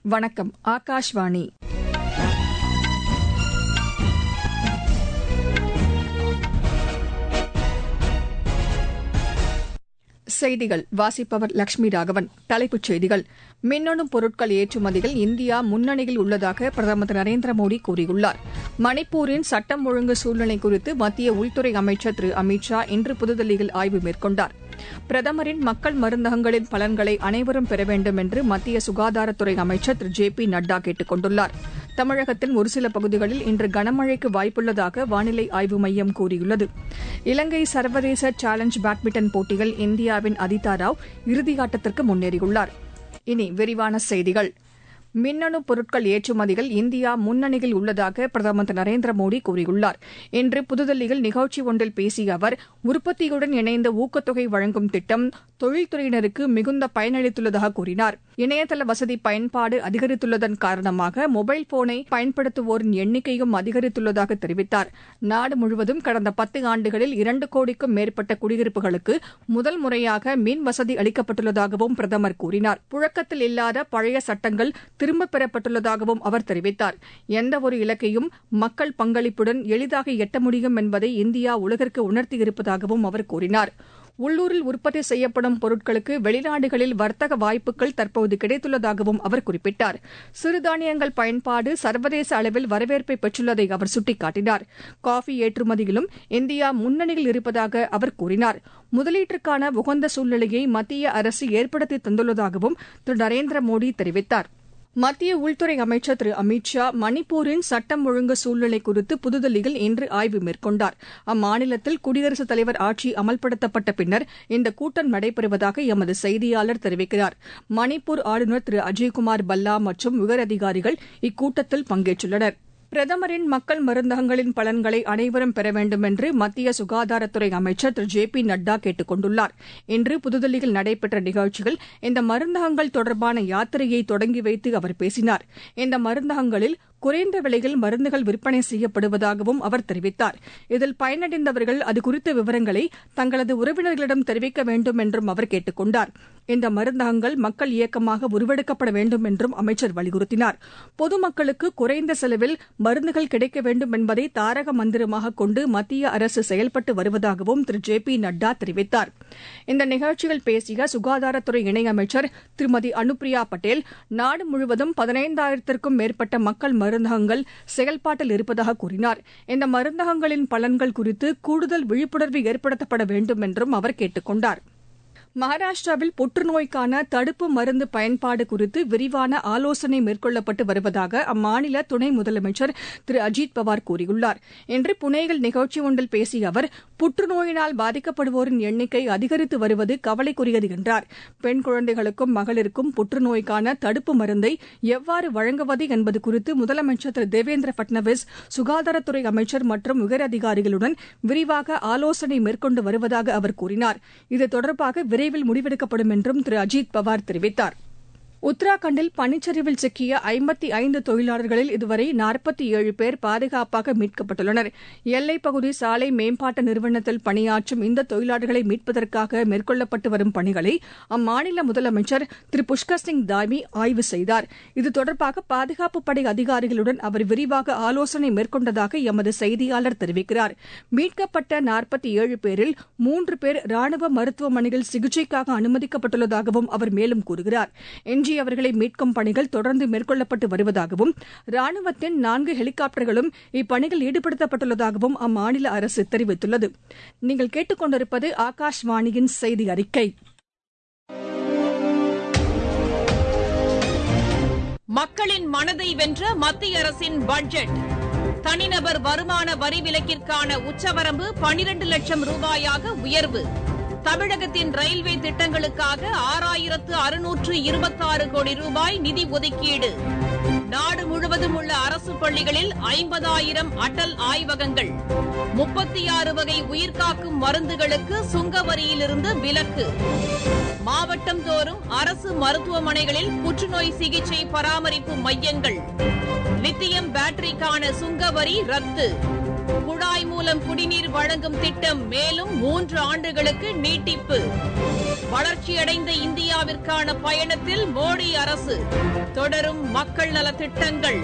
வணக்கம் ஆகாஷ்வாணி செய்திகள் வாசிப்பவர் லட்சுமி ராகவன் தலைப்புச் செய்திகள் மின்னணு பொருட்கள் ஏற்றுமதியில் இந்தியா முன்னணியில் உள்ளதாக பிரதமர் திரு நரேந்திர மோடி கூறியுள்ளார் மணிப்பூரின் சட்டம் ஒழுங்கு சூழ்நிலை குறித்து மத்திய உள்துறை அமைச்சர் திரு அமித் ஷா இன்று புதுதில்லியில் ஆய்வு மேற்கொண்டார் பிரதமரின் மக்கள் மருந்தகங்களின் பலன்களை அனைவரும் பெற வேண்டும் என்று மத்திய சுகாதாரத்துறை அமைச்சர் திரு ஜே பி நட்டா கேட்டுக் கொண்டுள்ளார் தமிழகத்தின் ஒருசில பகுதிகளில் இன்று கனமழைக்கு வாய்ப்புள்ளதாக வானிலை ஆய்வு மையம் கூறியுள்ளது இலங்கை சர்வதேச சேலஞ்ச் பேட்மிண்டன் போட்டியில் இந்தியாவின் அதிதா ராவ் இறுதியாட்டத்திற்கு முன்னேறியுள்ளார் இனி விரிவான செய்திகள் மின்னணு பொருட்கள் ஏற்றுமதியில் இந்தியா முன்னணியில் உள்ளதாக பிரதமர் திரு நரேந்திர மோடி கூறியுள்ளார் இன்று புதுதில்லியில் நிகழ்ச்சி ஒன்றில் பேசிய அவர் உற்பத்தியுடன் இணைந்த ஊக்கத்தொகை வழங்கும் திட்டம் தொழில்துறையினருக்கு மிகுந்த பயனளித்துள்ளதாக கூறினார் இணையதள வசதி பயன்பாடு அதிகரித்துள்ளதன் காரணமாக மொபைல் போனை பயன்படுத்துவோரின் எண்ணிக்கையும் அதிகரித்துள்ளதாக தெரிவித்தார் நாடு முழுவதும் கடந்த பத்து ஆண்டுகளில் இரண்டு கோடிக்கும் மேற்பட்ட குடியிருப்புகளுக்கு முதல் முறையாக மின் வசதி அளிக்கப்பட்டுள்ளதாகவும் பிரதமர் கூறினார் புழக்கத்தில் இல்லாத பழைய சட்டங்கள் திரும்பப் பெறப்பட்டுள்ளதாகவும் அவர் தெரிவித்தார் எந்தவொரு இலக்கையும் மக்கள் பங்களிப்புடன் எளிதாக எட்ட முடியும் என்பதை இந்தியா உலகிற்கு உணர்த்தியிருப்பதாகவும் அவர் கூறினார் உள்ளூரில் உற்பத்தி செய்யப்படும் பொருட்களுக்கு வெளிநாடுகளில் வர்த்தக வாய்ப்புகள் தற்போது கிடைத்துள்ளதாகவும் அவர் குறிப்பிட்டார் சிறுதானியங்கள் பயன்பாடு சர்வதேச அளவில் வரவேற்பை பெற்றுள்ளதை அவர் சுட்டிக்காட்டினார் காஃபி ஏற்றுமதியிலும் இந்தியா முன்னணியில் இருப்பதாக அவர் கூறினார் முதலீட்டிற்கான உகந்த சூழ்நிலையை மத்திய அரசு ஏற்படுத்தி தந்துள்ளதாகவும் திரு நரேந்திர மோடி தெரிவித்தாா் மத்திய உள்துறை அமைச்சர் திரு அமித் ஷா மணிப்பூரின் சட்டம் ஒழுங்கு சூழ்நிலை குறித்து புதுதில்லியில் இன்று ஆய்வு மேற்கொண்டார் அம்மாநிலத்தில் குடியரசுத் தலைவர் ஆட்சி அமல்படுத்தப்பட்ட பின்னர் இந்த கூட்டம் நடைபெறுவதாக எமது செய்தியாளர் தெரிவிக்கிறார் மணிப்பூர் ஆளுநர் திரு அஜய்குமார் பல்லா மற்றும் உயரதிகாரிகள் இக்கூட்டத்தில் பங்கேற்றுள்ளனா் பிரதமரின் மக்கள் மருந்தகங்களின் பலன்களை அனைவரும் பெற வேண்டும் என்று மத்திய சுகாதாரத்துறை அமைச்சர் திரு ஜே பி நட்டா கேட்டுக் கொண்டுள்ளார் இன்று புதுதில்லியில் நடைபெற்ற நிகழ்ச்சியில் இந்த மருந்தகங்கள் தொடர்பான யாத்திரையை தொடங்கி வைத்து அவர் பேசினார் இந்த மருந்தகங்களில் குறைந்த விலையில் மருந்துகள் விற்பனை செய்யப்படுவதாகவும் அவர் தெரிவித்தார் இதில் பயனடைந்தவர்கள் அது குறித்த விவரங்களை தங்களது உறவினர்களிடம் தெரிவிக்க வேண்டும் என்றும் அவர் கேட்டுக் கொண்டார் இந்த மருந்தகங்கள் மக்கள் இயக்கமாக உருவெடுக்கப்பட வேண்டும் என்றும் அமைச்சர் வலியுறுத்தினார் பொதுமக்களுக்கு குறைந்த செலவில் மருந்துகள் கிடைக்க வேண்டும் என்பதை தாரக மந்திரமாக கொண்டு மத்திய அரசு செயல்பட்டு வருவதாகவும் திரு ஜே பி நட்டா தெரிவித்தார் இந்த நிகழ்ச்சியில் பேசிய சுகாதாரத்துறை இணையமைச்சர் திருமதி அனுப்பிரியா பட்டேல் நாடு முழுவதும் பதினைந்தாயிரத்திற்கும் மேற்பட்ட மக்கள் மருந்தகங்கள் செயல்பாட்டில் இருப்பதாக கூறினார் இந்த மருந்தகங்களின் பலன்கள் குறித்து கூடுதல் விழிப்புணர்வு ஏற்படுத்தப்பட வேண்டும் என்றும் அவர் கேட்டுக் கொண்டாா் மகாராஷ்டிராவில் புற்றுநோய்க்கான தடுப்பு மருந்து பயன்பாடு குறித்து விரிவான ஆலோசனை மேற்கொள்ளப்பட்டு வருவதாக அம்மாநில துணை முதலமைச்சர் திரு அஜித் பவார் கூறியுள்ளார் இன்று புனேயில் நிகழ்ச்சி ஒன்றில் பேசிய அவர் புற்றுநோயினால் பாதிக்கப்படுவோரின் எண்ணிக்கை அதிகரித்து வருவது கவலைக்குரியது என்றார் பெண் குழந்தைகளுக்கும் மகளிருக்கும் புற்றுநோய்க்கான தடுப்பு மருந்தை எவ்வாறு வழங்குவது என்பது குறித்து முதலமைச்சர் திரு தேவேந்திர பட்னவிஸ் சுகாதாரத்துறை அமைச்சர் மற்றும் உயரதிகாரிகளுடன் விரிவாக ஆலோசனை மேற்கொண்டு வருவதாக அவர் கூறினார் இது தொடர்பாக விரைவில் முடிவெடுக்கப்படும் என்றும் திரு அஜித் பவார் தெரிவித்தார் உத்தராகண்டில் பனிச்சரிவில் சிக்கிய ஐம்பத்தி ஐந்து தொழிலாளர்களில் இதுவரை நாற்பத்தி ஏழு பேர் பாதுகாப்பாக மீட்கப்பட்டுள்ளனர் எல்லைப்பகுதி சாலை மேம்பாட்டு நிறுவனத்தில் பணியாற்றும் இந்த தொழிலாளர்களை மீட்பதற்காக மேற்கொள்ளப்பட்டு வரும் பணிகளை அம்மாநில முதலமைச்சர் திரு புஷ்கர் சிங் தாமி ஆய்வு செய்தார் இது தொடர்பாக பாதுகாப்பு படை அதிகாரிகளுடன் அவர் விரிவாக ஆலோசனை மேற்கொண்டதாக எமது செய்தியாளர் தெரிவிக்கிறார் மீட்கப்பட்ட நாற்பத்தி ஏழு பேரில் மூன்று பேர் ராணுவ மருத்துவமனையில் சிகிச்சைக்காக அனுமதிக்கப்பட்டுள்ளதாகவும் அவர் மேலும் கூறுகிறார் எஞ்சியவர்களை மீட்கும் பணிகள் தொடர்ந்து மேற்கொள்ளப்பட்டு வருவதாகவும் ராணுவத்தின் நான்கு ஹெலிகாப்டர்களும் இப்பணியில் ஈடுபடுத்தப்பட்டுள்ளதாகவும் அம்மாநில அரசு தெரிவித்துள்ளது நீங்கள் கேட்டுக்கொண்டிருப்பது ஆகாஷ்வாணியின் செய்தி அறிக்கை மக்களின் மனதை வென்ற மத்திய அரசின் பட்ஜெட் தனிநபர் வருமான வரி விலக்கிற்கான உச்சவரம்பு பனிரண்டு லட்சம் ரூபாயாக உயர்வு தமிழகத்தின் ரயில்வே திட்டங்களுக்காக ஆறாயிரத்து அறுநூற்று இருபத்தாறு கோடி ரூபாய் நிதி ஒதுக்கீடு நாடு முழுவதும் உள்ள அரசு பள்ளிகளில் ஐம்பதாயிரம் அடல் ஆய்வகங்கள் முப்பத்தி ஆறு வகை உயிர்காக்கும் மருந்துகளுக்கு சுங்க வரியிலிருந்து விலக்கு மாவட்டம் தோறும் அரசு மருத்துவமனைகளில் புற்றுநோய் சிகிச்சை பராமரிப்பு மையங்கள் லித்தியம் பேட்டரிக்கான சுங்க வரி ரத்து குழாய் மூலம் குடிநீர் வழங்கும் திட்டம் மேலும் மூன்று ஆண்டுகளுக்கு நீட்டிப்பு வளர்ச்சியடைந்த இந்தியாவிற்கான பயணத்தில் மோடி அரசு தொடரும் மக்கள் நலத் திட்டங்கள்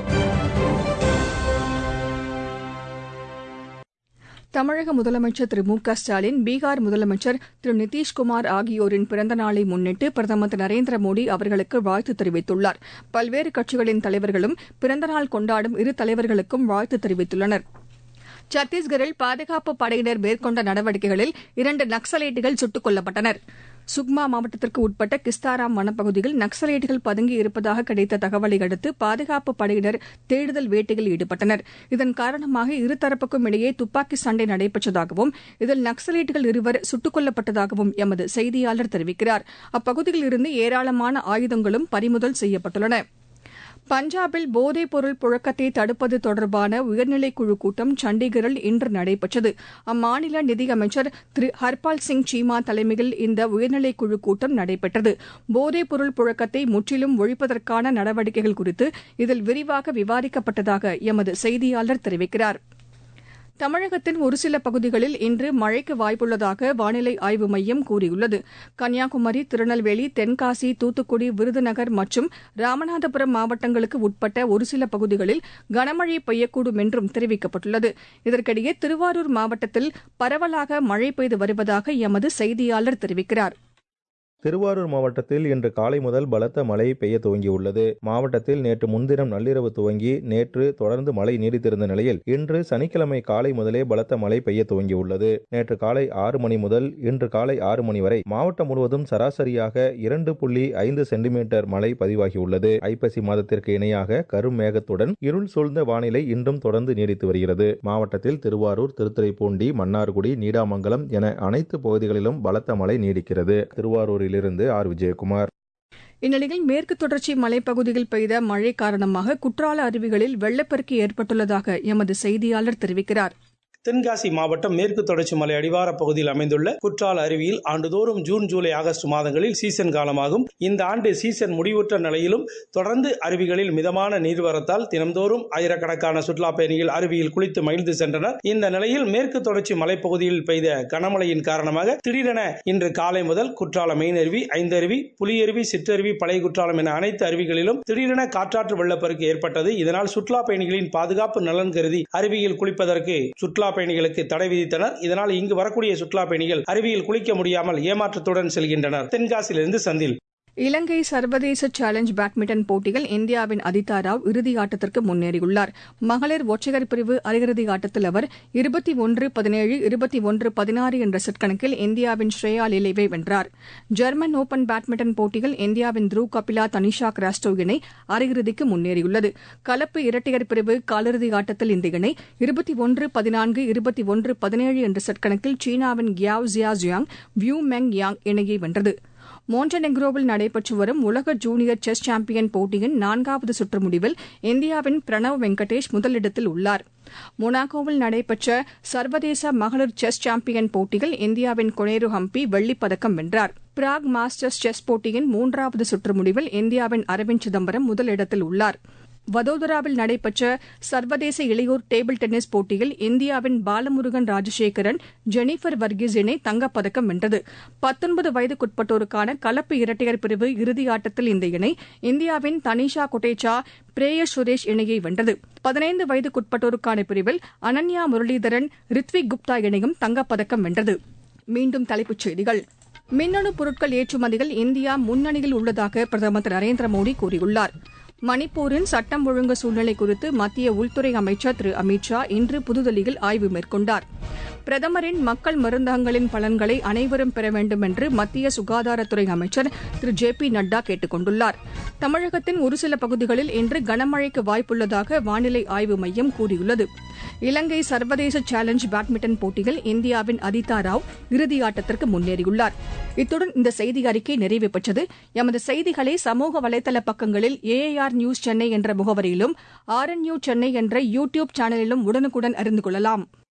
தமிழக முதலமைச்சர் திரு மு க ஸ்டாலின் பீகார் முதலமைச்சர் திரு நிதிஷ்குமார் ஆகியோரின் பிறந்த நாளை முன்னிட்டு பிரதமர் திரு நரேந்திர மோடி அவர்களுக்கு வாழ்த்து தெரிவித்துள்ளார் பல்வேறு கட்சிகளின் தலைவர்களும் பிறந்தநாள் கொண்டாடும் இரு தலைவர்களுக்கும் வாழ்த்து தெரிவித்துள்ளனர் சத்தீஸ்கரில் பாதுகாப்பு படையினர் மேற்கொண்ட நடவடிக்கைகளில் இரண்டு நக்சலைட்டுகள் சுட்டுக் கொல்லப்பட்டனர் சுக்மா மாவட்டத்திற்கு உட்பட்ட கிஸ்தாராம் வனப்பகுதியில் நக்சலைட்டுகள் பதுங்கி இருப்பதாக கிடைத்த தகவலை அடுத்து பாதுகாப்பு படையினர் தேடுதல் வேட்டையில் ஈடுபட்டனர் இதன் காரணமாக இருதரப்புக்கும் இடையே துப்பாக்கி சண்டை நடைபெற்றதாகவும் இதில் நக்சலைட்டுகள் இருவர் சுட்டுக் கொல்லப்பட்டதாகவும் எமது செய்தியாளர் தெரிவிக்கிறார் அப்பகுதியில் இருந்து ஏராளமான ஆயுதங்களும் பறிமுதல் செய்யப்பட்டுள்ளன பஞ்சாபில் போதைப் பொருள் புழக்கத்தை தடுப்பது தொடர்பான உயர்நிலைக் குழு கூட்டம் சண்டிகரில் இன்று நடைபெற்றது அம்மாநில நிதியமைச்சர் திரு ஹர்பால் சிங் சீமா தலைமையில் இந்த உயர்நிலைக் குழு கூட்டம் நடைபெற்றது போதைப் பொருள் புழக்கத்தை முற்றிலும் ஒழிப்பதற்கான நடவடிக்கைகள் குறித்து இதில் விரிவாக விவாதிக்கப்பட்டதாக எமது செய்தியாளர் தெரிவிக்கிறார் தமிழகத்தின் ஒரு சில பகுதிகளில் இன்று மழைக்கு வாய்ப்புள்ளதாக வானிலை ஆய்வு மையம் கூறியுள்ளது கன்னியாகுமரி திருநெல்வேலி தென்காசி தூத்துக்குடி விருதுநகர் மற்றும் ராமநாதபுரம் மாவட்டங்களுக்கு உட்பட்ட ஒரு சில பகுதிகளில் கனமழை பெய்யக்கூடும் என்றும் தெரிவிக்கப்பட்டுள்ளது இதற்கிடையே திருவாரூர் மாவட்டத்தில் பரவலாக மழை பெய்து வருவதாக எமது செய்தியாளர் தெரிவிக்கிறார் திருவாரூர் மாவட்டத்தில் இன்று காலை முதல் பலத்த மழை பெய்ய துவங்கியுள்ளது மாவட்டத்தில் நேற்று முன்தினம் நள்ளிரவு துவங்கி நேற்று தொடர்ந்து மழை நீடித்திருந்த நிலையில் இன்று சனிக்கிழமை காலை முதலே பலத்த மழை பெய்ய துவங்கியுள்ளது நேற்று காலை ஆறு மணி முதல் இன்று காலை ஆறு மணி வரை மாவட்டம் முழுவதும் சராசரியாக இரண்டு புள்ளி ஐந்து சென்டிமீட்டர் மழை பதிவாகியுள்ளது ஐப்பசி மாதத்திற்கு இணையாக கரும் மேகத்துடன் இருள் சூழ்ந்த வானிலை இன்றும் தொடர்ந்து நீடித்து வருகிறது மாவட்டத்தில் திருவாரூர் திருத்துறைப்பூண்டி மன்னார்குடி நீடாமங்கலம் என அனைத்து பகுதிகளிலும் பலத்த மழை நீடிக்கிறது திருவாரூரில் இருந்து ஆர் விஜயகுமார் இந்நிலையில் மேற்கு தொடர்ச்சி மலைப்பகுதியில் பெய்த மழை காரணமாக குற்றால அருவிகளில் வெள்ளப்பெருக்கு ஏற்பட்டுள்ளதாக எமது செய்தியாளர் தெரிவிக்கிறார் தென்காசி மாவட்டம் மேற்கு தொடர்ச்சி மலை அடிவார பகுதியில் அமைந்துள்ள குற்றால அருவியில் ஆண்டுதோறும் ஜூன் ஜூலை ஆகஸ்ட் மாதங்களில் சீசன் காலமாகும் இந்த ஆண்டு சீசன் முடிவுற்ற நிலையிலும் தொடர்ந்து அருவிகளில் மிதமான நீர்வரத்தால் தினம்தோறும் ஆயிரக்கணக்கான சுற்றுலா பயணிகள் அருவியில் குளித்து மகிழ்ந்து சென்றனர் இந்த நிலையில் மேற்கு தொடர்ச்சி மலைப்பகுதியில் பெய்த கனமழையின் காரணமாக திடீரென இன்று காலை முதல் குற்றால மெயின் அருவி ஐந்தருவி புலியருவி சிற்றருவி பழைய குற்றாலம் என அனைத்து அருவிகளிலும் திடீரென காற்றாற்று வெள்ளப்பெருக்கு ஏற்பட்டது இதனால் சுற்றுலா பயணிகளின் பாதுகாப்பு நலன் கருதி அருவியில் குளிப்பதற்கு சுற்றுலா பயணிகளுக்கு தடை விதித்தனர் இதனால் இங்கு வரக்கூடிய சுற்றுலா பயணிகள் அருவியில் குளிக்க முடியாமல் ஏமாற்றத்துடன் செல்கின்றனர் தென்காசியிலிருந்து செந்தில் இலங்கை சர்வதேச சேலஞ்ச் பேட்மிண்டன் போட்டியில் இந்தியாவின் அதிதா ராவ் இறுதி ஆட்டத்திற்கு முன்னேறியுள்ளார் மகளிர் ஒற்றையர் பிரிவு அரையிறுதி ஆட்டத்தில் அவர் இருபத்தி ஒன்று பதினேழு இருபத்தி ஒன்று பதினாறு என்ற செட் கணக்கில் இந்தியாவின் ஸ்ரேயா லிலேவை வென்றார் ஜெர்மன் ஓபன் பேட்மிண்டன் போட்டியில் இந்தியாவின் த்ரூ கபிலா தனிஷா கிராஸ்டோ இணை அரையிறுதிக்கு முன்னேறியுள்ளது கலப்பு இரட்டையர் பிரிவு காலிறுதி ஆட்டத்தில் இந்த இணை இருபத்தி ஒன்று பதினான்கு இருபத்தி ஒன்று பதினேழு என்ற செட் கணக்கில் சீனாவின் Qiao Jia Jiang Yue Meng Yang இணையை வென்றது மோண்டனெக்ரோவில் நடைபெற்று வரும் உலக ஜூனியர் செஸ் சாம்பியன் போட்டியின் நான்காவது சுற்று முடிவில் இந்தியாவின் பிரணவ் வெங்கடேஷ் முதலிடத்தில் உள்ளார் மொனாகோவில் நடைபெற்ற சர்வதேச மகளிர் செஸ் சாம்பியன் போட்டியில் இந்தியாவின் கொனேரு ஹம்பி வெள்ளிப் பதக்கம் வென்றார் பிராக் மாஸ்டர்ஸ் செஸ் போட்டியின் மூன்றாவது சுற்று முடிவில் இந்தியாவின் அரவிந்த் சிதம்பரம் முதலிடத்தில் உள்ளார் வதோதராவில் நடைபெற்ற சர்வதேச இளையோர் டேபிள் டென்னிஸ் போட்டியில் இந்தியாவின் பாலமுருகன் ராஜசேகரன் ஜெனிஃபர் வர்கீஸ் இணை தங்கப்பதக்கம் வென்றது பத்தொன்பது வயதுக்குட்பட்டோருக்கான கலப்பு இரட்டையர் பிரிவு இறுதியாட்டத்தில் இந்த இணை இந்தியாவின் தனிஷா கொட்டேச்சா பிரேயஸ் சுரேஷ் இணையை வென்றது பதினைந்து வயதுக்குட்பட்டோருக்கான பிரிவில் அனன்யா முரளிதரன் ரித்விக் குப்தா இணையும் தங்கப்பதக்கம் வென்றது மீண்டும் தலைப்புச் செய்திகள் மின்னணு பொருட்கள் ஏற்றுமதியில் இந்தியா முன்னணியில் உள்ளதாக பிரதமர் திரு நரேந்திர மோடி கூறியுள்ளார் மணிப்பூரின் சட்டம் ஒழுங்கு சூழ்நிலை குறித்து மத்திய உள்துறை அமைச்சர் திரு அமித் ஷா இன்று புதுதில்லியில் ஆய்வு மேற்கொண்டார் பிரதமரின் மக்கள் மருந்தகங்களின் பலன்களை அனைவரும் பெற வேண்டும் என்று மத்திய சுகாதாரத்துறை அமைச்சர் திரு ஜே பி நட்டா கேட்டுக் கொண்டுள்ளார் தமிழகத்தின் ஒரு சில பகுதிகளில் இன்று கனமழைக்கு வாய்ப்புள்ளதாக வானிலை ஆய்வு மையம் கூறியுள்ளது இலங்கை சர்வதேச சேலஞ்ச் பேட்மிண்டன் போட்டியில் இந்தியாவின் அதிதா ராவ் இறுதியாட்டத்திற்கு முன்னேறியுள்ளார் இத்துடன் இந்த செய்தி அறிக்கை நிறைவு பெற்றது எமது செய்திகளை சமூக வலைதள பக்கங்களில் ஏஐஆர் நியூஸ் சென்னை என்ற முகவரியிலும் ஆர் என் சென்னை என்ற யூ டியூப் சேனலிலும் உடனுக்குடன் அறிந்து கொள்ளலாம்